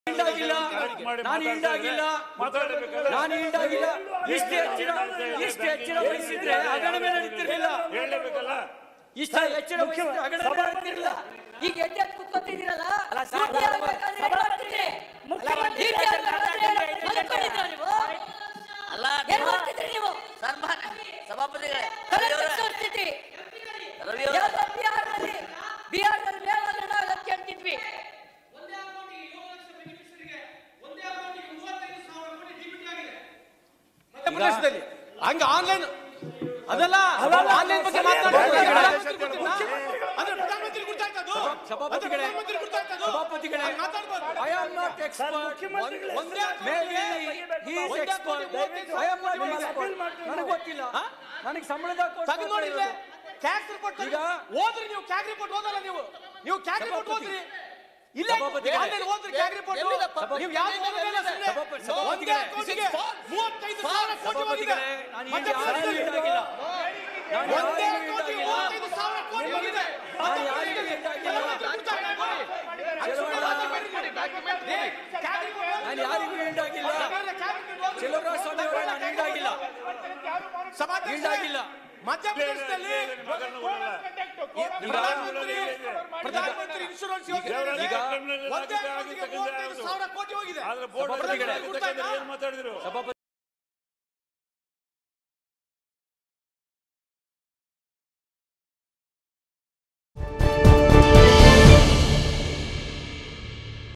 ಹಿಂಡಾಗಿಲ್ಲ ಮಾಡಿ ನಾನು ಹಿಂಡಾಗಿಲ್ಲ ಮಾತಾಡ್ಬೇಕಲ್ಲ? ನಾನು ಹಿಂಡಾಗಿಲ್ಲ ಇಷ್ಟು ಹೆಚ್ಚಿನ ಇಷ್ಟು ಹೆಚ್ಚಿನ ವಹಿಸಿದ್ರೆ ಹಗರಣವೇ ನಡೀತಿರ್ಲಿಲ್ಲ ಹೇಳಬೇಕಲ್ಲ ಇಷ್ಟ ಹೆಚ್ಚಿನ ವಹಿಸಿದ್ರೆ ಹಗರಣವೇ ನಡೀತಿರ್ಲಿಲ್ಲ ಈಗ ಎದ್ದೆ ಕೂತ್ಕೊತಿದ್ದೀರಲ್ಲ ಸರ್, ಡ್ಯೂಟಿ ಆಗ್ಬೇಕಾದ್ರೆ ಏನ್ ಮಾಡ್ತಿದ್ರಿ? ಮುಖ್ಯಮಂತ್ರಿ ಡ್ಯೂಟಿ ಆಗ್ಬೇಕಾದ್ರೆ ಹೇಳ್ತಾರೆ, ಮಲ್ಕೊಂಡಿದ್ರಾ ನೀವು ಅಲ್ಲ ಏನ್ ಮಾಡ್ತಿದ್ರಿ ನೀವು ಸನ್ಮಾನ ಸಭಾಪತಿಗಳೇ ತಲೆ ರವಿ ಅವರೇ, ತಗ್ಗಿಸ್ತಿದ್ರಿ. ರವಿ ಅವರೇ, ಯಾವ್ದೋ ಬಿಹಾರದಲ್ಲಿ ಬಿಹಾರದಲ್ಲಿ ಮೇಲಾದ್ರೆ ನಾವು ಲಕ್ಷ ಅಂತಿದ್ವಿ ಮಧ್ಯಪ್ರದೇಶದಲ್ಲಿ ಹಂಗ ಆನ್ಲೈನ್ ಅದಲ್ಲ ಆನ್ಲೈನ್ ಬಗ್ಗೆ ಪ್ರಧಾನಮಂತ್ರಿ ಗೊತ್ತಾಯ್ತದು ಸಭಾಪತಿಗಳೇ ಪ್ರಧಾನಮಂತ್ರಿ ಗೊತ್ತಾಯ್ತದು ಸಭಾಪತಿಗಳೇ ಮಾತಾಡ್ಬಾರ್ದು ಐ ಆಮ್ ನಾಟ್ ಎಕ್ಸ್ಪರ್ಟ್ ಒಂದೇ maybe he is expert I am not expert ನನಗೆ ಗೊತ್ತಿಲ್ಲ ನನಗೆ ಸಂಬಳದ ತೆಗೆದು ನೋಡಿದ್ರೆ ಕ್ಯಾಕ್ ರಿಪೋರ್ಟ್ ಈಗ ಓದ್ರಿ ನೀವು ಕ್ಯಾಕ್ ರಿಪೋರ್ಟ್ ಓದಲ್ಲ ನೀವು ನೀವು ಕ್ಯಾಕ್ ರಿಪೋರ್ಟ್ ಸಭಾಪತಿ. ಓದ್ರಿ ಇಲ್ಲ ಸಭಾಪತಿಗಳೇ. ಆನ್ಲೈನ್ ಓದ್ರಿ ಕ್ಯಾಕ್ ರಿಪೋರ್ಟ್ ನೀವು ಯಾವ್ದು ಓದಲ್ಲ ಸುಮ್ನೆ. ಸಭಾಪತಿ- ಸಭಾಪತಿಗಳೇ. ಒಂದೇ ಅಕೌಂಟಿಗೆ ಮೂವತ್ತೈದು ಸಾವಿರ ಕೋಟಿ ಹೋಗಿದೆ ಸಭಾಪತಿಗಳೇ ನಾನು ಹಿಂದೆ ಮಧ್ಯಪ್ರದೇಶದಲ್ಲಿ. ಯಾರಿಗೂ ಹಿಂಡಾಗಿಲ್ಲ ನಾನು ಒಂದೇ ಯಾರಿಗೂ ಅಕೌಂಟಿಗೆ ಹಿಂಡಾಗಿಲ್ಲ ಮೂವತ್ತೈದು ಸಾವಿರ ಕೋಟಿ ಹೋಗಿದೆ ನಾನು ಯಾರಿಗೂ ಹಿಂಡಾಗಿಲ್ಲ ನಾನು ಯಾರಿಗೂ ಹಿಂಡಾಗಿಲ್ಲ ಸ್ವಾಮಿ ಅವರೇ ನಾನು ಹಿಂಡಾಗಿಲ್ಲ ಹಿಂಡಾಗಿಲ್ಲ ಮಧ್ಯಪ್ರದೇಶದಲ್ಲಿ ಮಗನ ಊರಲ್ಲ. ಪ್ರಧಾನಮಂತ್ರಿ ಪ್ರಧಾನಮಂತ್ರಿ ಇನ್ಶೂರೆನ್ಸ್ ಯೋಜನೆ ಈಗ ಒಂದೇ ಅಕೌಂಟಿಗೆ ಮೂವತ್ತೈದು ಸಾವಿರ ಕೋಟಿ ಹೋಗಿದೆ ಆದ್ರೆ ಬೋರ್ಡ್ ಸಭಾಪತಿಗಳೇ. ಏನ್ ಮಾತಾಡಿದ್ರು ಸಭಾಪತಿ